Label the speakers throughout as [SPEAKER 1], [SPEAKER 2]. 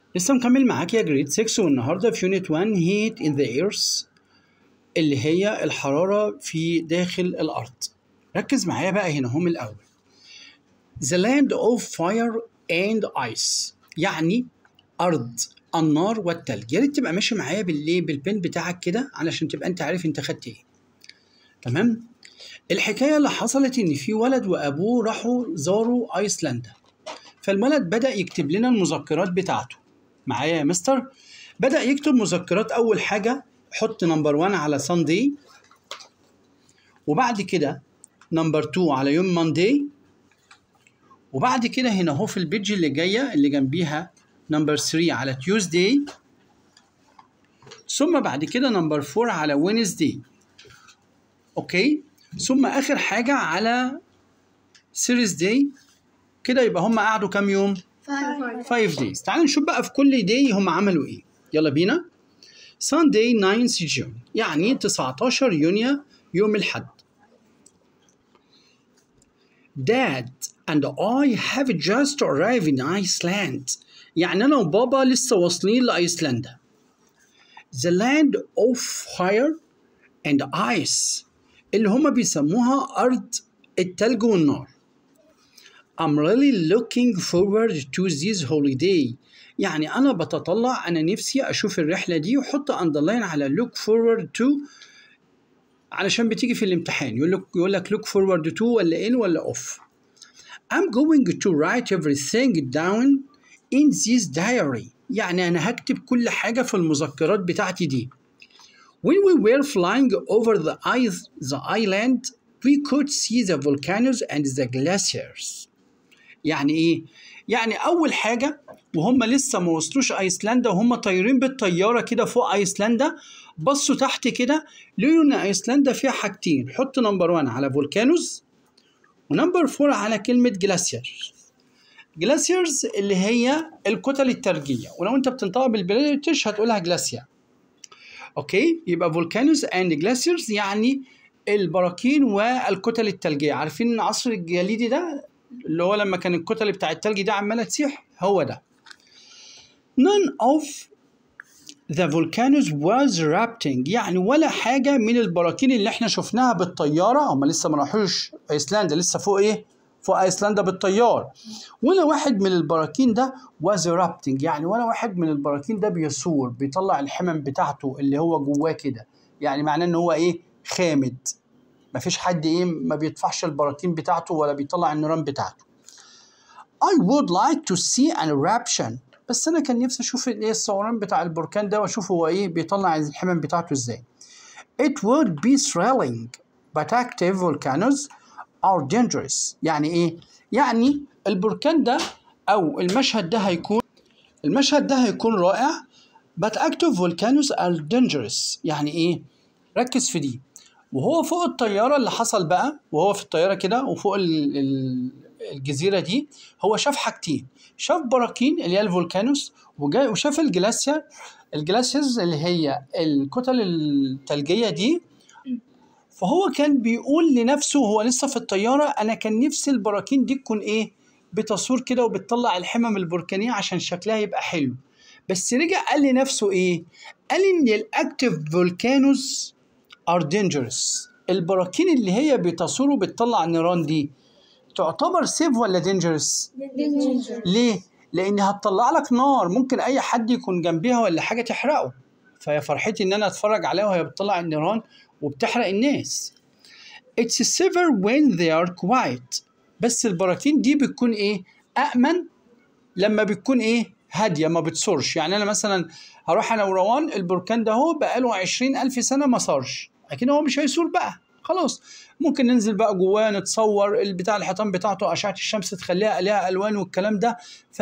[SPEAKER 1] لسه مكمل معاك يا جريد 6 والنهارده في يونت 1 هيت ان ذا ايرث اللي هي الحراره في داخل الارض ركز معايا بقى هنا هم الاول The land of fire and ice يعني ارض النار والتلج يا ريت تبقى ماشي معايا بالليه بالبن بتاعك كده علشان تبقى انت عارف انت خدت ايه تمام الحكايه اللي حصلت ان في ولد وابوه راحوا زاروا ايسلندا فالولد بدا يكتب لنا المذكرات بتاعته معايا يا مستر بدا يكتب مذكرات اول حاجه حط نمبر 1 على ساندي وبعد كده نمبر 2 على يوم ماندي وبعد كده هنا اهو في البيج اللي جايه اللي جنبيها نمبر 3 على تيوزداي ثم بعد كده نمبر 4 على وينزداي اوكي ثم اخر حاجه على سيريز داي كده يبقى هم قعدوا كام يوم 5 days تعالوا نشوف بقى في كل داي هم عملوا ايه يلا بينا Sunday 9 جون يعني 19 يونيو يوم الحد Dad and I have just arrived in Iceland يعني أنا وبابا لسه واصلين لأيسلندا The land of fire and ice اللي هما بيسموها أرض التلج والنار I'm really looking forward to this holiday يعني أنا بتطلع أنا نفسي أشوف الرحلة دي وحط underline على look forward to علشان بتيجي في الامتحان يقول لك يقول لك look forward to ولا in ولا off I'm going to write everything down in this diary يعني أنا هكتب كل حاجة في المذكرات بتاعتي دي When we were flying over the, ice, the island we could see the volcanoes and the glaciers يعني ايه؟ يعني أول حاجة وهم لسه ما وصلوش أيسلندا وهم طايرين بالطيارة كده فوق أيسلندا بصوا تحت كده لقوا إن أيسلندا فيها حاجتين حط نمبر 1 على فولكانوز ونمبر 4 على كلمة جلاسير جلاسيرز اللي هي الكتل الثلجية ولو أنت بتنطق بالبريتش هتقولها جلاسيا أوكي يبقى فولكانوز أند جلاسيرز يعني البراكين والكتل الثلجية عارفين العصر الجليدي ده اللي هو لما كان الكتل بتاع التلج دي عماله تسيح هو ده none of the volcanoes was erupting يعني ولا حاجة من البراكين اللي احنا شفناها بالطيارة هم لسه ما راحوش ايسلندا لسه فوق ايه فوق ايسلندا بالطيار ولا واحد من البراكين ده was erupting يعني ولا واحد من البراكين ده بيثور بيطلع الحمم بتاعته اللي هو جواه كده يعني معناه ان هو ايه خامد مفيش حد ايه ما بيدفعش البراكين بتاعته ولا بيطلع النيران بتاعته I would like to see an eruption بس انا كان نفسي اشوف ايه الثوران بتاع البركان ده واشوف هو ايه بيطلع الحمم بتاعته ازاي It would be thrilling but active volcanoes are dangerous يعني ايه يعني البركان ده او المشهد ده هيكون المشهد ده هيكون رائع but active volcanoes are dangerous يعني ايه ركز في دي وهو فوق الطياره اللي حصل بقى وهو في الطياره كده وفوق ال ال الجزيره دي هو شاف حاجتين شاف براكين اللي هي الفولكانوس وجاي وشاف الجلاسيا الجلاسيز اللي هي الكتل الثلجيه دي فهو كان بيقول لنفسه هو لسه في الطياره انا كان نفسي البراكين دي تكون ايه بتصور كده وبتطلع الحمم البركانيه عشان شكلها يبقى حلو بس رجع قال لنفسه ايه قال ان الاكتيف فولكانوس are dangerous البراكين اللي هي بتصور وبتطلع النيران دي تعتبر سيف ولا دينجرس ليه لان هتطلع لك نار ممكن اي حد يكون جنبها ولا حاجه تحرقه فيا فرحتي ان انا اتفرج عليها وهي بتطلع النيران وبتحرق الناس It's safer when they are quiet بس البراكين دي بتكون ايه أأمن لما بتكون ايه هادية ما بتصورش يعني أنا مثلا هروح أنا وروان البركان ده هو بقاله عشرين ألف سنة ما صارش أكيد هو مش هيصور بقى خلاص ممكن ننزل بقى جواه نتصور البتاع الحيطان بتاعته أشعة الشمس تخليها عليها ألوان والكلام ده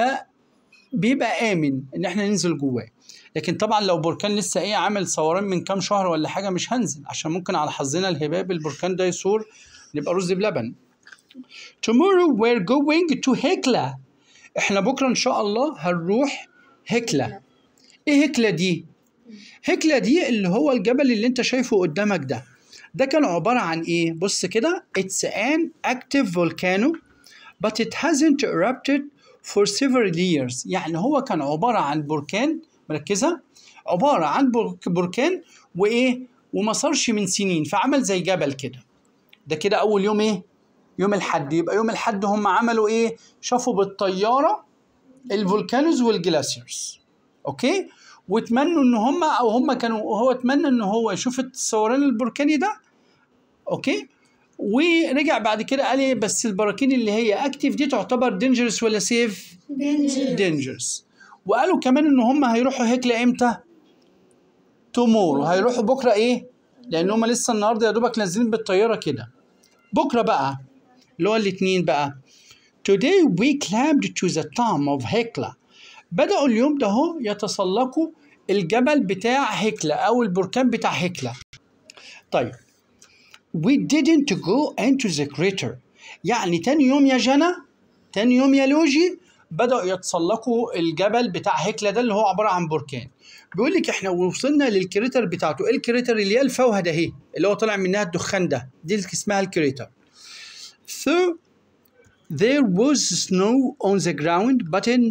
[SPEAKER 1] فبيبقى آمن إن إحنا ننزل جواه لكن طبعا لو بركان لسه ايه عامل صوران من كام شهر ولا حاجه مش هنزل عشان ممكن على حظنا الهباب البركان ده يصور نبقى رز بلبن tomorrow we're going to هكلا احنا بكره ان شاء الله هنروح هكلا ايه هكلا دي هكلا دي اللي هو الجبل اللي انت شايفه قدامك ده ده كان عباره عن ايه بص كده it's an active volcano but it hasn't erupted for several years يعني هو كان عبارة عن بركان مركزة عبارة عن برك- بركان وإيه وما صارش من سنين فعمل زي جبل كده ده كده أول يوم إيه يوم الحد يبقى يوم الحد هم عملوا إيه شافوا بالطيارة الفولكانوز والجلاسيرز أوكي واتمنوا ان هم او هم كانوا هو اتمنى ان هو يشوف الثوران البركاني ده اوكي ورجع بعد كده قال ايه بس البراكين اللي هي اكتيف دي تعتبر دينجرس ولا سيف دينجرس وقالوا كمان ان هم هيروحوا هيكلا امتى تومورو هيروحوا بكره ايه لان هم لسه النهارده يا دوبك نازلين بالطياره كده بكره بقى اللي هو الاثنين بقى Today we climbed to the top of Hekla بدأوا اليوم ده هو يتسلقوا الجبل بتاع هكلا أو البركان بتاع هكلا طيب we didn't go into the crater يعني تاني يوم يا جنى تاني يوم يا لوجي بدأوا يتسلقوا الجبل بتاع هكلا ده اللي هو عبارة عن بركان بيقول لك احنا وصلنا للكريتر بتاعته ايه الكريتر اللي هي الفوهة ده اهي اللي هو طالع منها الدخان ده دي اللي اسمها الكريتر so there was snow on the ground but in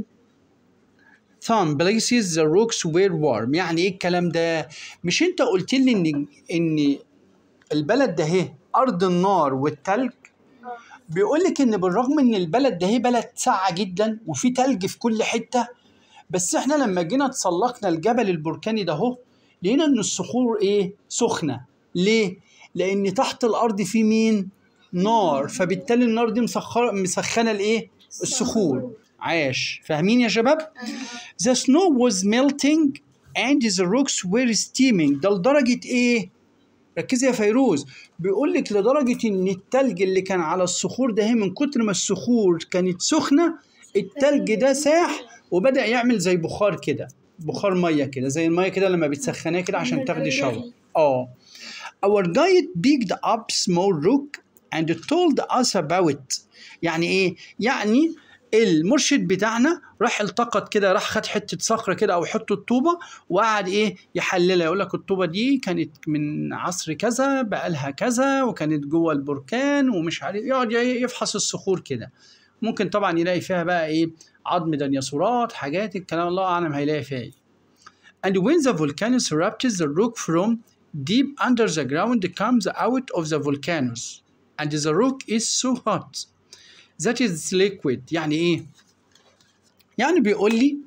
[SPEAKER 1] some places the rocks were warm يعني ايه الكلام ده مش انت قلت لي ان ان البلد ده اهي ارض النار والتلج بيقول لك ان بالرغم ان البلد ده هي بلد ساقعه جدا وفي تلج في كل حته بس احنا لما جينا تسلقنا الجبل البركاني ده اهو لقينا ان الصخور ايه سخنه ليه لان تحت الارض في مين نار فبالتالي النار دي مسخره مسخنه الايه الصخور عاش فاهمين يا شباب The snow was melting and the rocks were steaming ده لدرجة إيه؟ ركزي يا فيروز بيقول لك لدرجة إن التلج اللي كان على الصخور ده هي من كتر ما الصخور كانت سخنة التلج ده ساح وبدأ يعمل زي بخار كده بخار مية كده زي المية كده لما بتسخنيها كده عشان تاخدي شاور اه Our guide picked up small rock and told us about it يعني ايه؟ يعني المرشد بتاعنا راح التقط كده راح خد حته صخره كده او حته طوبه وقعد ايه يحللها يقول لك الطوبه دي كانت من عصر كذا بقالها كذا وكانت جوه البركان ومش عارف يقعد يفحص الصخور كده ممكن طبعا يلاقي فيها بقى ايه عظم ديناصورات حاجات الكلام الله اعلم هيلاقي فيها ايه And when the volcanoes erupted the rock from deep under the ground comes out of the volcanoes and the rock is so hot that is liquid يعني ايه يعني بيقول لي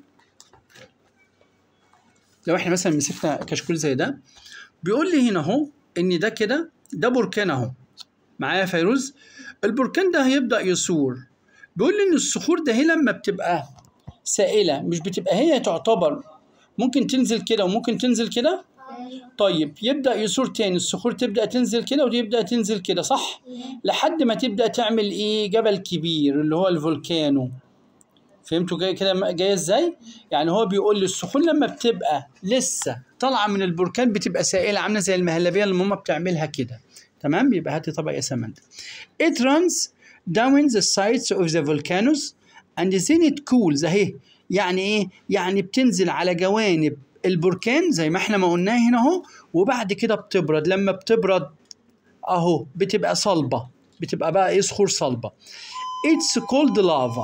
[SPEAKER 1] لو احنا مثلا مسكنا كشكول زي ده بيقول لي هنا اهو ان ده كده ده بركان اهو معايا فيروز البركان ده هيبدا يثور بيقول لي ان الصخور ده هي لما بتبقى سائله مش بتبقى هي تعتبر ممكن تنزل كده وممكن تنزل كده طيب يبدا يثور تاني الصخور تبدا تنزل كده ودي يبدا تنزل كده صح لحد ما تبدا تعمل ايه جبل كبير اللي هو الفولكانو فهمتوا جاي كده جايه ازاي يعني هو بيقول لي الصخور لما بتبقى لسه طالعه من البركان بتبقى سائله عامله زي المهلبيه اللي ماما بتعملها كده تمام يبقى هاتي طبق يا سمنت it runs down the sides of the volcanoes and then it cools اهي يعني ايه يعني بتنزل على جوانب البركان زي ما احنا ما قلناه هنا اهو وبعد كده بتبرد لما بتبرد اهو بتبقى صلبه بتبقى بقى ايه صخور صلبه اتس كولد لافا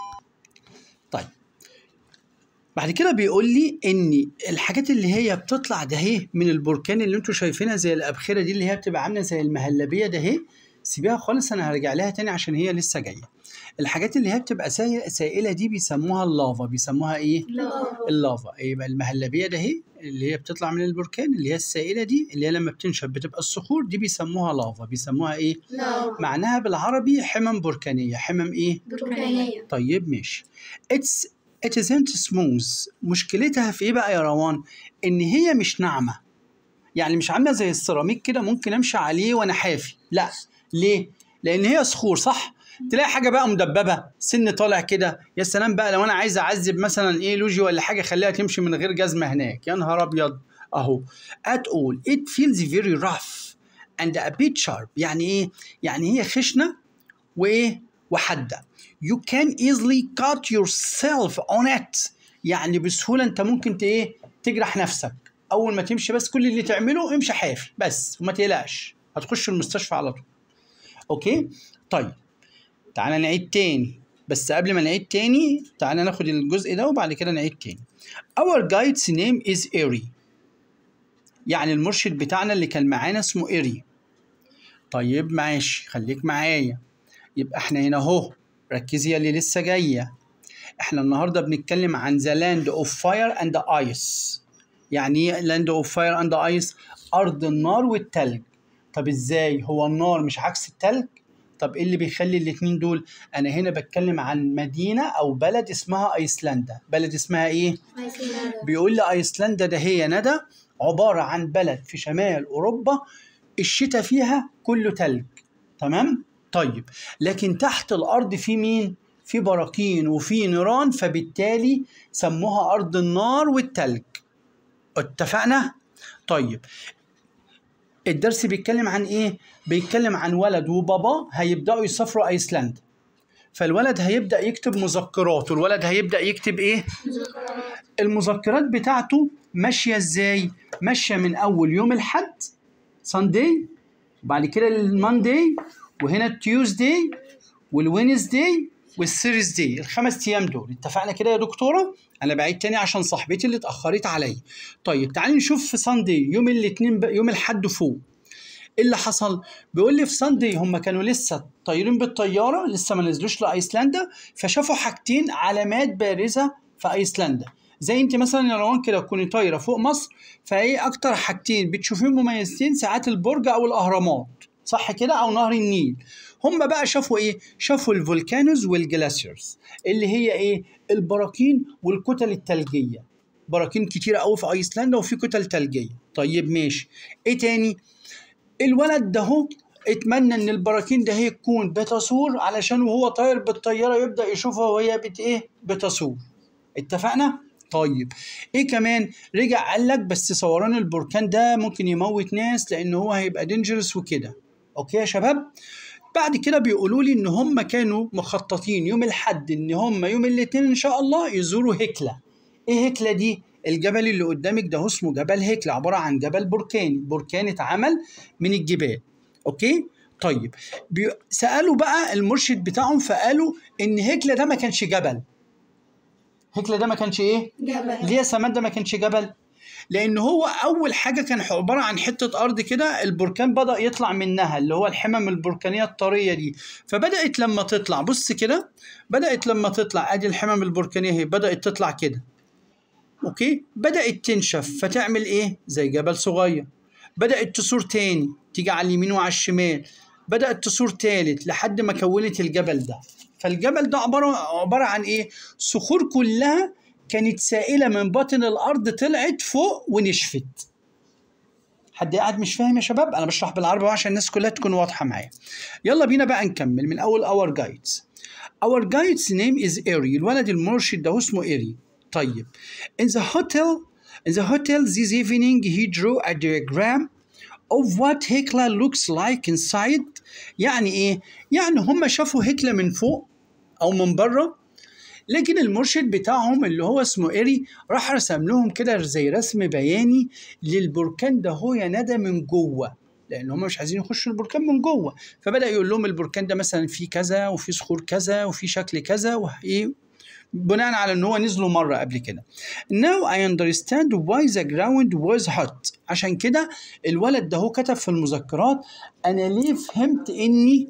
[SPEAKER 1] طيب بعد كده بيقول لي ان الحاجات اللي هي بتطلع ده اهي من البركان اللي انتوا شايفينها زي الابخره دي اللي هي بتبقى عامله زي المهلبيه ده اهي سيبيها خالص انا هرجع لها تاني عشان هي لسه جايه الحاجات اللي هي بتبقى سائله دي بيسموها اللافا بيسموها ايه اللافا يبقى المهلبيه ده اهي اللي هي بتطلع من البركان اللي هي السائله دي اللي هي لما بتنشف بتبقى الصخور دي بيسموها لافا بيسموها ايه
[SPEAKER 2] لا
[SPEAKER 1] معناها بالعربي حمم بركانيه حمم ايه
[SPEAKER 2] بركانية
[SPEAKER 1] طيب ماشي اتس it isn't smooth مشكلتها في ايه بقى يا روان ان هي مش ناعمه يعني مش عامله زي السيراميك كده ممكن امشي عليه وانا حافي لا ليه لان هي صخور صح تلاقي حاجه بقى مدببه سن طالع كده يا سلام بقى لو انا عايز اعذب مثلا ايه لوجي ولا حاجه خليها تمشي من غير جزمه هناك يا نهار ابيض اهو at all it feels very rough and a bit sharp يعني ايه يعني هي خشنه وايه وحاده you can easily cut yourself on it يعني بسهوله انت ممكن ت- ايه تجرح نفسك اول ما تمشي بس كل اللي تعمله امشي حافي بس وما تقلقش هتخش المستشفى على طول اوكي طيب تعالى نعيد تاني بس قبل ما نعيد تاني تعالى ناخد الجزء ده وبعد كده نعيد تاني our guide's name is Erie يعني المرشد بتاعنا اللي كان معانا اسمه إيري طيب ماشي خليك معايا يبقى احنا هنا اهو ركزي يا اللي لسه جايه احنا النهارده بنتكلم عن ذا لاند اوف فاير اند ايس يعني ايه لاند اوف فاير اند ايس ارض النار والتلج طب ازاي هو النار مش عكس التلج طب ايه اللي بيخلي الاتنين دول انا هنا بتكلم عن مدينه او بلد اسمها ايسلندا بلد اسمها ايه بيقول لي ايسلندا ده هي ندى عباره عن بلد في شمال اوروبا الشتاء فيها كله تلج تمام طيب لكن تحت الارض في مين في براكين وفي نيران فبالتالي سموها ارض النار والتلج اتفقنا طيب الدرس بيتكلم عن ايه بيتكلم عن ولد وبابا هيبداوا يسافروا ايسلندا فالولد هيبدا يكتب مذكرات والولد هيبدا يكتب ايه المذكرات بتاعته ماشيه ازاي ماشيه من اول يوم الحد ساندي وبعد كده الماندي وهنا التيوزداي والوينزداي والثيرزداي الخمس ايام دول اتفقنا كده يا دكتوره انا بعيد تاني عشان صاحبتي اللي اتاخرت عليا طيب تعالي نشوف في ساندي يوم الاثنين ب... يوم الحد فوق ايه اللي حصل بيقول لي في ساندي هم كانوا لسه طايرين بالطياره لسه ما نزلوش لايسلندا فشافوا حاجتين علامات بارزه في ايسلندا زي انت مثلا يا روان كده تكوني طايره فوق مصر فايه اكتر حاجتين بتشوفيهم مميزين ساعات البرج او الاهرامات صح كده او نهر النيل هم بقى شافوا ايه شافوا الفولكانوز والجلاسيرز اللي هي ايه البراكين والكتل الثلجيه براكين كتيره قوي في ايسلندا وفي كتل ثلجيه طيب ماشي ايه تاني الولد ده هو اتمنى ان البراكين ده هي تكون بتصور علشان وهو طاير بالطياره يبدا يشوفها وهي بت ايه بتصور اتفقنا طيب ايه كمان رجع قال لك بس صوران البركان ده ممكن يموت ناس لان هو هيبقى دينجرس وكده اوكي يا شباب بعد كده بيقولوا لي ان هم كانوا مخططين يوم الحد ان هم يوم الاثنين ان شاء الله يزوروا هكله ايه هكله دي الجبل اللي قدامك ده اسمه جبل هكله عباره عن جبل بركاني بركان اتعمل من الجبال اوكي طيب بي... سالوا بقى المرشد بتاعهم فقالوا ان هكله ده ما كانش جبل هكله ده ما كانش ايه
[SPEAKER 2] جبل
[SPEAKER 1] ليه يا سماد ده ما كانش جبل لان هو اول حاجه كان عباره عن حته ارض كده البركان بدا يطلع منها اللي هو الحمم البركانيه الطريه دي فبدات لما تطلع بص كده بدات لما تطلع ادي الحمم البركانيه هي بدات تطلع كده اوكي بدات تنشف فتعمل ايه زي جبل صغير بدات تصور تاني تيجي على اليمين وعلى الشمال بدات تصور تالت لحد ما كونت الجبل ده فالجبل ده عباره عباره عن ايه صخور كلها كانت سائله من باطن الارض طلعت فوق ونشفت حد قاعد مش فاهم يا شباب انا بشرح بالعربي عشان الناس كلها تكون واضحه معايا يلا بينا بقى نكمل من اول اور جايدز our guide's name is Eri الولد المرشد ده اسمه إيري طيب in the hotel in the hotel this evening he drew a diagram of what Hekla looks like inside يعني ايه يعني هم شافوا هكلا من فوق او من بره لكن المرشد بتاعهم اللي هو اسمه إيري راح رسم لهم كده زي رسم بياني للبركان ده هو يا ندى من جوه لان هم مش عايزين يخشوا البركان من جوه فبدا يقول لهم البركان ده مثلا فيه كذا وفيه صخور كذا وفيه شكل كذا وايه بناء على ان هو نزلوا مره قبل كده now I understand why the ground was hot عشان كده الولد ده هو كتب في المذكرات انا ليه فهمت اني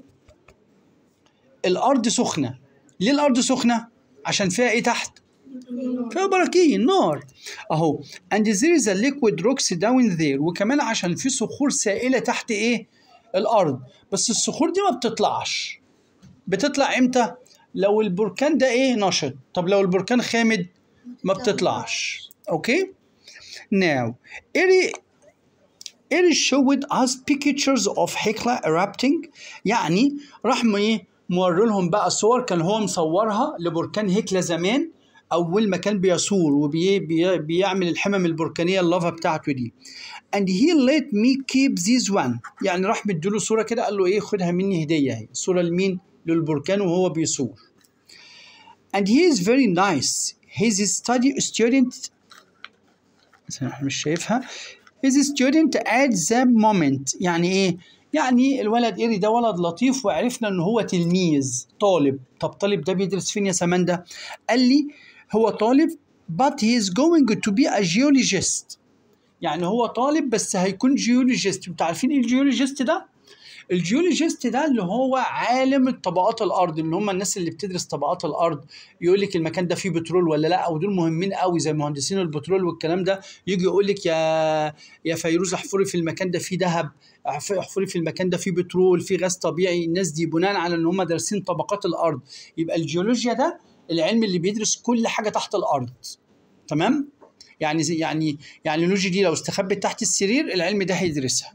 [SPEAKER 1] الارض سخنه ليه الارض سخنه عشان فيها ايه تحت فيها براكين نار اهو and there is a liquid rocks down there وكمان عشان في صخور سائله تحت ايه الارض بس الصخور دي ما بتطلعش بتطلع امتى لو البركان ده ايه نشط طب لو البركان خامد ما بتطلعش اوكي now Eri Eri showed us pictures of Hekla erupting يعني راح م- ايه موري لهم بقى صور كان هو مصورها لبركان هكلا زمان اول ما كان بيثور وبيعمل الحمم البركانيه اللافا بتاعته دي and he let me keep this one يعني راح مديله صوره كده قال له ايه خدها مني هديه اهي صوره لمين للبركان وهو بيثور and he is very nice he's a study student بس أنا مش شايفها he's a student at the moment يعني ايه يعني الولد إيري ده ولد لطيف وعرفنا إن هو تلميذ طالب طب طالب ده بيدرس فين يا سماندا؟ قال لي هو طالب but he is going to be a geologist يعني هو طالب بس هيكون جيولوجيست انتوا عارفين ايه الجيولوجيست ده الجيولوجيست ده اللي هو عالم طبقات الارض اللي هم الناس اللي بتدرس طبقات الارض يقول لك المكان ده فيه بترول ولا لا ودول مهمين قوي زي مهندسين البترول والكلام ده يجي يقول لك يا يا فيروز احفري في المكان ده فيه ذهب احفري في المكان ده فيه بترول فيه غاز طبيعي الناس دي بناء على ان هم دارسين طبقات الارض يبقى الجيولوجيا ده العلم اللي بيدرس كل حاجه تحت الارض تمام يعني زي يعني يعني لوجي دي لو استخبت تحت السرير العلم ده هيدرسها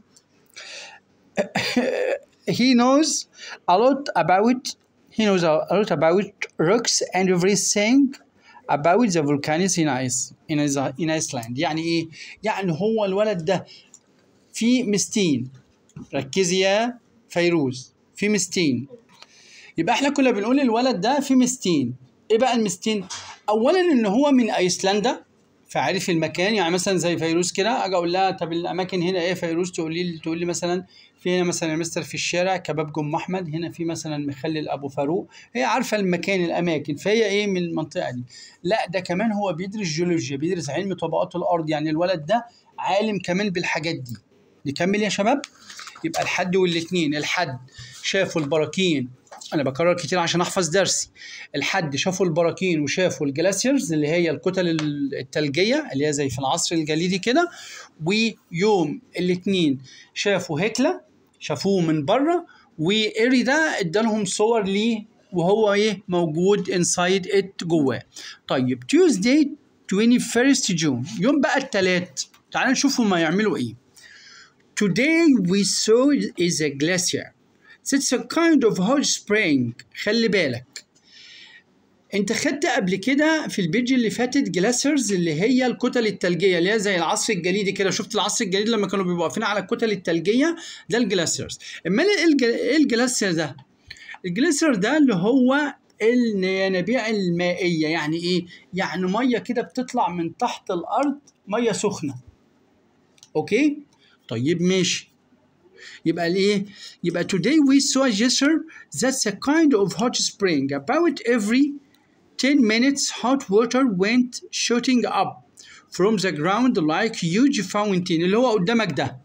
[SPEAKER 1] he knows a lot about he knows a lot about rocks and everything about the volcanoes in ice in, in Iceland يعني ايه يعني هو الولد ده في مستين ركزي يا فيروز في مستين يبقى احنا كنا بنقول الولد ده في مستين ايه بقى المستين اولا ان هو من ايسلندا فعارف المكان يعني مثلا زي فيروز كده اجي اقول لها طب الاماكن هنا ايه فيروز تقول لي تقول لي مثلا في هنا مثلا يا مستر في الشارع كباب جم احمد هنا في مثلا مخلل ابو فاروق هي عارفه المكان الاماكن فهي ايه من المنطقه دي لا ده كمان هو بيدرس جيولوجيا بيدرس علم طبقات الارض يعني الولد ده عالم كمان بالحاجات دي نكمل يا شباب يبقى الحد والاثنين الحد شافوا البراكين انا بكرر كتير عشان احفظ درسي الحد شافوا البراكين وشافوا الجلاسيرز اللي هي الكتل الثلجيه اللي هي زي في العصر الجليدي كده ويوم الاثنين شافوا هكلا شافوه من بره وايري ده ادالهم صور ليه وهو ايه موجود انسايد ات جواه طيب تيوزداي 21 جون يوم بقى الثلاث تعالوا نشوف هما يعملوا ايه Today we saw is a glacier It's a kind of hot spring خلي بالك انت خدت قبل كده في البيج اللي فاتت جلاسرز اللي هي الكتل التلجيه اللي هي زي العصر الجليدي كده شفت العصر الجليدي لما كانوا بيبقوا واقفين على الكتل التلجيه ده الجلاسرز امال ايه الجلاسر ده الجلاسر ده اللي هو الينابيع المائيه يعني ايه يعني ميه كده بتطلع من تحت الارض ميه سخنه اوكي طيب ماشي يبقى الايه يبقى today we saw a geyser that's a kind of hot spring about every 10 minutes hot water went shooting up from the ground like huge fountain اللي هو قدامك ده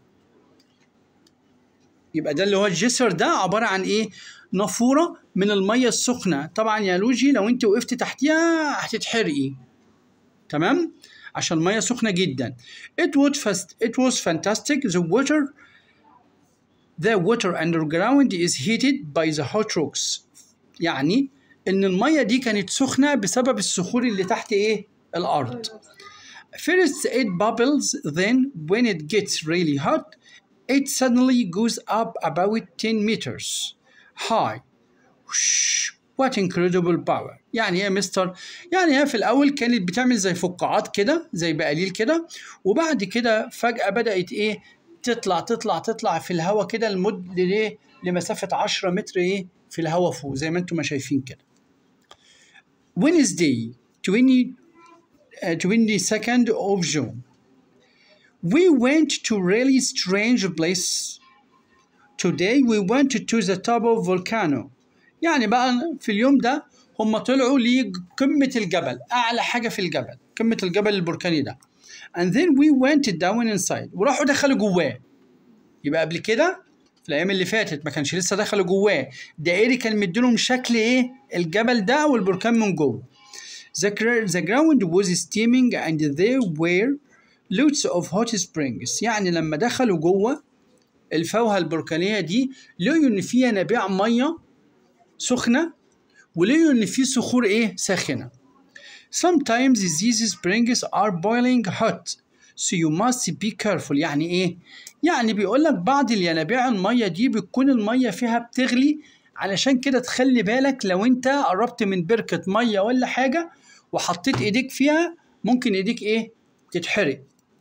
[SPEAKER 1] يبقى ده اللي هو الجسر ده عبارة عن ايه نافورة من المية السخنة طبعا يا لوجي لو انت وقفت تحتيها هتتحرقي تمام عشان المية سخنة جدا it was fast it was fantastic the water the water underground is heated by the hot rocks يعني ان الميه دي كانت سخنه بسبب الصخور اللي تحت ايه الارض first it bubbles then when it gets really hot it suddenly goes up about 10 meters high what incredible power يعني يا مستر يعني هي في الاول كانت بتعمل زي فقاعات كده زي بقاليل كده وبعد كده فجاه بدات ايه تطلع تطلع تطلع في الهواء كده لمده ايه لمسافه 10 متر ايه في الهواء فوق زي ما انتم ما شايفين كده Wednesday 20 uh, 22nd of June we went to really strange place today we went to the top of volcano يعني بقى في اليوم ده هم طلعوا لقمة الجبل أعلى حاجة في الجبل قمة الجبل البركاني ده and then we went down inside وراحوا دخلوا جواه يبقى قبل كده في الايام اللي فاتت ما كانش لسه دخلوا جواه دائري كان مديلهم شكل ايه الجبل ده والبركان من جوه the, the ground was steaming and there were lots of hot springs يعني لما دخلوا جوه الفوهة البركانية دي لقوا ان فيها نبيع مية سخنة ولقوا ان في صخور ايه ساخنة Sometimes these springs are boiling hot so you must be careful يعني ايه يعني بيقول لك بعض الينابيع الميه دي بتكون الميه فيها بتغلي علشان كده تخلي بالك لو انت قربت من بركه ميه ولا حاجه وحطيت ايديك فيها ممكن ايديك ايه تتحرق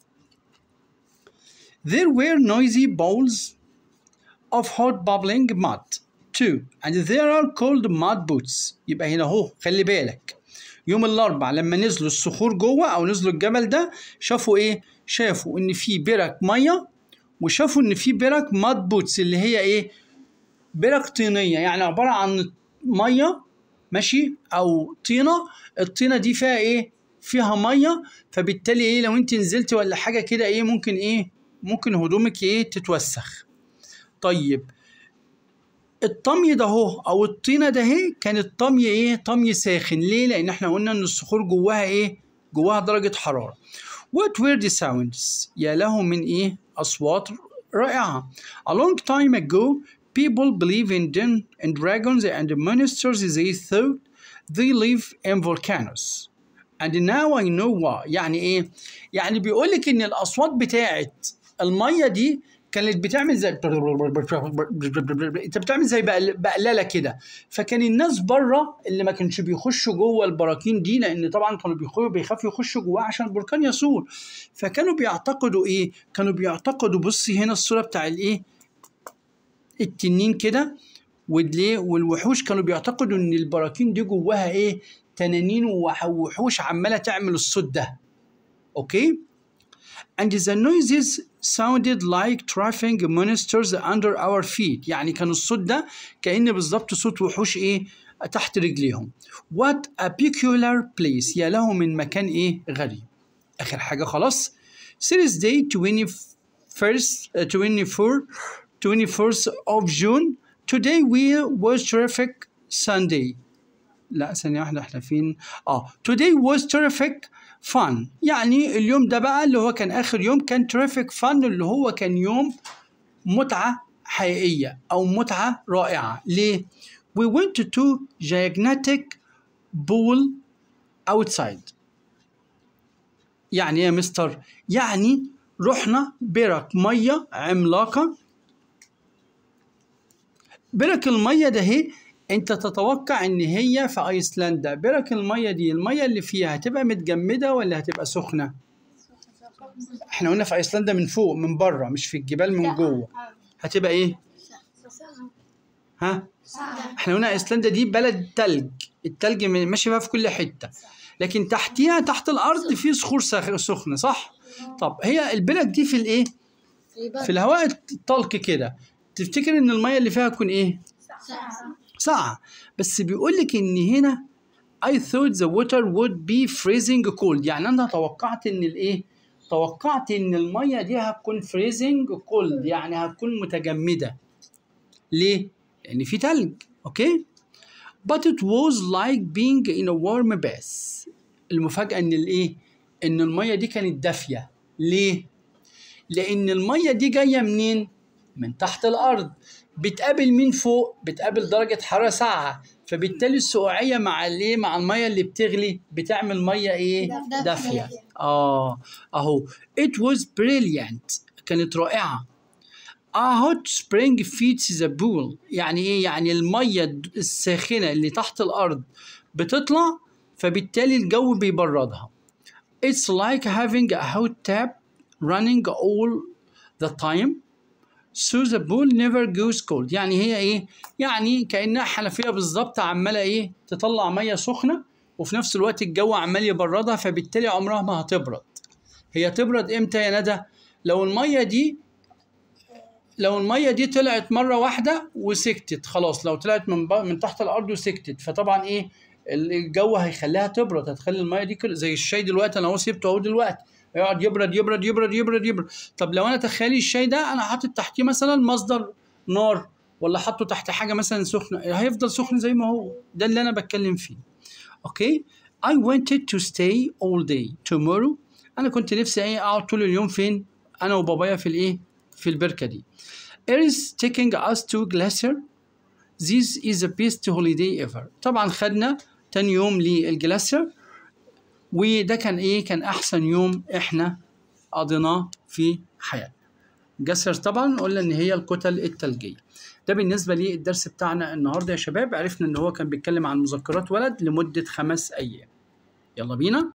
[SPEAKER 1] There were noisy bowls of hot bubbling mud too and there are called mud boots يبقى هنا اهو خلي بالك يوم الاربع لما نزلوا الصخور جوه او نزلوا الجبل ده شافوا ايه شافوا ان في برك ميه وشافوا ان في برك ماد بوتس اللي هي ايه برك طينيه يعني عباره عن ميه ماشي او طينه الطينه دي فيها ايه فيها ميه فبالتالي ايه لو انت نزلت ولا حاجه كده ايه ممكن ايه ممكن هدومك ايه تتوسخ طيب الطمي ده اهو او الطينه ده اهي كانت طمي ايه طمي ساخن ليه لان احنا قلنا ان الصخور جواها ايه جواها درجه حراره what were the sounds يا له من ايه اصوات رائعه a long time ago people believe in din and dragons and monsters they thought they live in volcanoes and now I know why يعني ايه يعني بيقول لك ان الاصوات بتاعت الميه دي كانت بتعمل زي انت بتعمل زي بقل- بقلله كده فكان الناس بره اللي ما كانش بيخشوا جوه البراكين دي لان طبعا كانوا بيخافوا بيخافوا يخشوا جواه عشان البركان يثور فكانوا بيعتقدوا ايه كانوا بيعتقدوا بصي هنا الصوره بتاع الايه التنين كده وليه والوحوش كانوا بيعتقدوا ان البراكين دي جواها ايه تنانين وح- ووحوش عماله تعمل الصوت ده اوكي and the noises sounded like traffic monsters under our feet يعني كان الصوت ده كأن بالظبط صوت وحوش ايه تحت رجليهم what a peculiar place يا له من مكان ايه غريب اخر حاجه خلاص series day 21st uh, 24 21st of June today we was terrific Sunday لا ثانية واحدة احنا فين؟ اه today was terrific fun يعني اليوم ده بقى اللي هو كان آخر يوم كان terrific fun اللي هو كان يوم متعة حقيقية أو متعة رائعة ليه؟ We went to gigantic pool outside يعني إيه يا مستر؟ يعني رحنا برك مية عملاقة برك المية ده هي انت تتوقع ان هي في ايسلندا برك المية دي المية اللي فيها هتبقى متجمدة ولا هتبقى سخنة احنا قلنا في ايسلندا من فوق من بره مش في الجبال من جوه هتبقى ايه ها احنا قلنا ايسلندا دي بلد تلج التلج م- ماشي بقى في كل حتة لكن تحتيها تحت الارض في صخور سخ- سخنة صح طب هي البلد دي في الايه في الهواء الطلق كده تفتكر ان المية اللي فيها تكون ايه ساعة بس بيقول لك ان هنا I thought the water would be freezing cold يعني انا توقعت ان الايه توقعت ان المية دي هتكون freezing cold يعني هتكون متجمدة ليه لان في تلج اوكي but it was like being in a warm bath المفاجأة ان الايه ان المية دي كانت دافية ليه لان المية دي جاية منين من تحت الارض بتقابل مين فوق بتقابل درجة حرارة ساقعة فبالتالي السقوعية مع الايه مع المية اللي بتغلي بتعمل مية ايه
[SPEAKER 2] دافية.
[SPEAKER 1] دافية اه اهو it was brilliant كانت رائعة A hot spring feeds the pool يعني ايه يعني المية الساخنة اللي تحت الارض بتطلع فبالتالي الجو بيبردها It's like having a hot tap running all the time so the pool never goes cold يعني هي ايه يعني كانها حنفيه بالظبط عماله ايه تطلع ميه سخنه وفي نفس الوقت الجو عمال يبردها فبالتالي عمرها ما هتبرد هي تبرد امتى يا ندى لو الميه دي لو الميه دي طلعت مره واحده وسكتت خلاص لو طلعت من ب... من تحت الارض وسكتت فطبعا ايه الجو هيخليها تبرد هتخلي الميه دي كده زي الشاي دلوقتي انا اهو سيبته اهو دلوقتي يقعد يبرد يبرد يبرد يبرد يبرد طب لو انا تخيلي الشاي ده انا حاطط تحتيه مثلا مصدر نار ولا حاطه تحت حاجه مثلا سخنه هيفضل سخن زي ما هو ده اللي انا بتكلم فيه اوكي I wanted to stay all day tomorrow انا كنت نفسي ايه اقعد طول اليوم فين انا وبابايا في الايه في البركه دي It is taking us to glacier This is the best holiday ever طبعا خدنا تاني يوم للجلاسير وده كان ايه كان احسن يوم احنا قضيناه في حياتنا جسر طبعا قلنا ان هي الكتل الثلجيه ده بالنسبه للدرس بتاعنا النهارده يا شباب عرفنا ان هو كان بيتكلم عن مذكرات ولد لمده خمس ايام يلا بينا